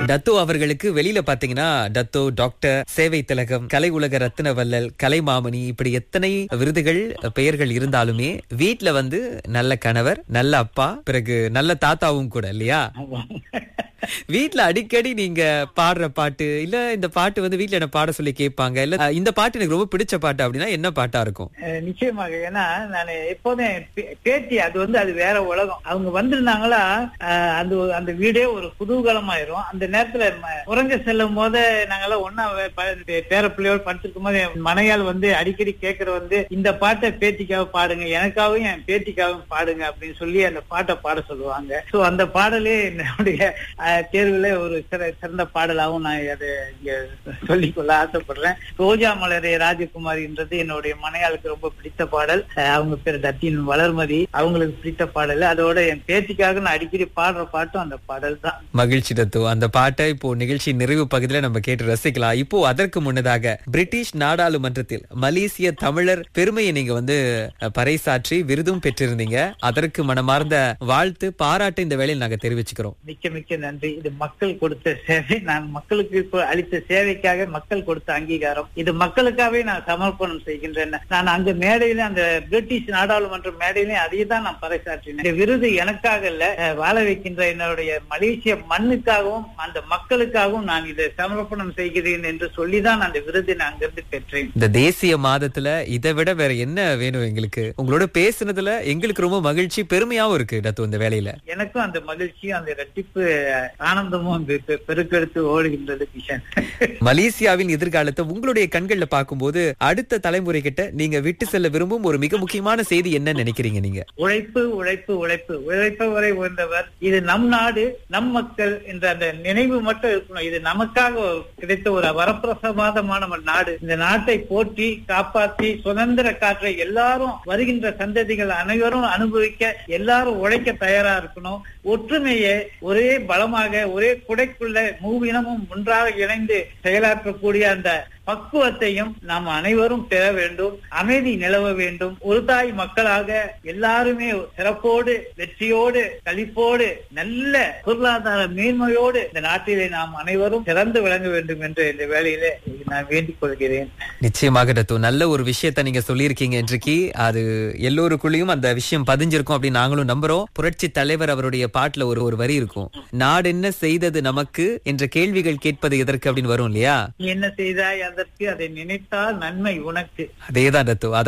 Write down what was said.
Dato அவர்களுக்கு வெளியில பாத்தீங்கன்னா டத்தோ டாக்டர் சேவை திலகம் கலை உலக ரத்தின வள்ளல் கலைமாமணி இப்படி எத்தனை விருதுகள் பெயர்கள் இருந்தாலுமே வீட்ல வந்து நல்ல கணவர் நல்ல அப்பா பிறகு நல்ல தாத்தாவும் கூட இல்லையா வீட்ல அடிக்கடி நீங்க பாடுற பாட்டு இல்ல இந்த பாட்டு வந்து வீட்ல என்ன பாட சொல்லி கேட்பாங்க இல்ல அஹ், இந்த பாட்டு எனக்கு ரொம்ப பிடிச்ச பாட்டு அப்படின்னா என்ன பாட்டா இருக்கும் அஹ் நிச்சயமாக ஏன்னா நான் எப்போதும் என் பே- பேத்தி அது வந்து அது வேற உலகம் அவங்க வந்திருந்தாங்களா அஹ் அந்த ஒரு- அந்த வீடே ஒரு குதூகலமாயிரும் அந்த நேரத்துல ம- உறங்க செல்லும் போது நாங்கெல்லாம் ஒன்னா பேர பிள்ளையோடு படுத்திருக்கும் போது என் மனையால் வந்து அடிக்கடி கேட்கற வந்து இந்த பாட்டை பேத்திக்காக பாடுங்க எனக்காகவும் என் பேத்திக்காகவும் பாடுங்க அப்படின்னு சொல்லி அந்த பாட்டை பாட சொல்லுவாங்க சோ அந்த பாடலே என்னுடைய அஹ், தேர்வுல ஒரு சிற- சிறந்த பாடலாகவும் நான் அதை இங்க சொல்லிக்கொள்ள ஆசைப்படுறேன் ரோஜா மலரே ராஜகுமாரின்றது என்னுடைய மனையாளுக்கு ரொம்ப பிடித்த பாடல் அஹ் அவங்க பேர் தத்தின் வளர்மதி அவங்களுக்கு பிடித்த பாடல் அதோட என் பேத்திக்காக நான் அடிக்கடி பாடுற பாட்டும் அந்த பாடல் தான் மகிழ்ச்சி தத்து அந்த பாட்டை இப்போ நிகழ்ச்சி நிறைவு பகுதியில நம்ம கேட்டு ரசிக்கலாம் இப்போ அதற்கு முன்னதாக பிரிட்டிஷ் நாடாளுமன்றத்தில் மலேசிய தமிழர் பெருமையை நீங்க வந்து அஹ், பறைசாற்றி விருதும் பெற்றிருந்தீங்க அதற்கு மனமார்ந்த வாழ்த்து பாராட்டு இந்த வேளையில் நாங்க தெரிவிச்சுக்கிறோம் மிக்க மிக்க நன்றி இது மக்கள் கொடுத்த சேவை நான் மக்களுக்கு கொ- அளித்த சேவைக்காக மக்கள் கொடுத்த அங்கீகாரம் இது மக்களுக்காகவே நான் சமர்ப்பணம் செய்கின்றேன் நான் அங்க மேடையில அந்த பிரிட்டிஷ் நாடாளுமன்ற மேடையிலே அதையே தான் நான் பறைசாற்றினேன் இந்த விருது எனக்காக இல்ல அஹ், வாழ வைக்கின்ற என்னுடைய மலேசிய மண்ணுக்காகவும் அந்த மக்களுக்காகவும் நான் இதை சமர்ப்பணம் செய்கிறேன் என்று சொல்லிதான் அந்த விருதை நான் அங்கிருந்து பெற்றேன் இந்த தேசிய மாதத்துல இதை விட வேற என்ன வேணும் எங்களுக்கு உங்களோட பேசுனதுல எங்களுக்கு ரொம்ப மகிழ்ச்சி பெருமையாவும் இருக்கு டத்து இந்த வேலையில எனக்கும் அந்த மகிழ்ச்சியும் அந்த இரட்டிப்பு அஹ், ஆனந்தமும் பெ- பெ- பெருக்கெடுத்து ஓடுகின்றது கிஷன் மலேசியாவின் எதிர்காலத்தை உங்களுடைய கண்கள்ல பார்க்கும்போது அடுத்த தலைமுறை கிட்ட நீங்க விட்டு செல்ல விரும்பும் ஒரு மிக முக்கியமான செய்தி என்ன நினைக்கிறீங்க நீங்க உழைப்பு உழைப்பு உழைப்பு உழைப்பவரை உயர்ந்தவர் இது நம் நாடு நம் மக்கள் என்ற அந்த நினைவு மட்டும் இருக்கணும் இது நமக்காக கிடைத்த ஒரு வரப்பிரசாதமான ஒரு நாடு இந்த நாட்டை போற்றி காப்பாற்றி சுதந்திர காற்றை எல்லாரும் வருகின்ற சந்ததிகள் அனைவரும் அனுபவிக்க எல்லாரும் உழைக்க தயாரா இருக்கணும் ஒற்றுமையை ஒரே பலமாக ஒரே குடைக்குள்ள மூவினமும் ஒன்றாக இணைந்து செயலாற்றக்கூடிய அந்த பக்குவத்தையும் நாம் அனைவரும் பெற வேண்டும் அமைதி நிலவ வேண்டும் ஒரு தாய் மக்களாக எல்லாருமே சிறப்போடு வெற்றியோடு களிப்போடு நல்ல பொருளாதார மேன்மையோடு இந்த நாட்டிலே நாம் அனைவரும் சிறந்து விளங்க வேண்டும் என்று இந்த வேளையிலே நான் வேண்டிக் கொள்கிறேன் நிச்சயமாக டத்து நல்ல ஒரு விஷயத்த நீங்க சொல்லியிருக்கீங்க இன்றைக்கு அது எல்லோருக்குள்ளேயும் அந்த விஷயம் பதிஞ்சிருக்கும் அப்படின்னு நாங்களும் நம்புறோம் புரட்சி தலைவர் அவருடைய பாட்டுல ஒரு ஒரு வரி இருக்கும் நாடு என்ன செய்தது நமக்கு என்ற கேள்விகள் கேட்பது எதற்கு அப்படின்னு வரும் இல்லையா நீ என்ன செய்தாய் அதற்கு அதை நினைத்தால் நன்மை உனக்கு அதேதான் டத்து அத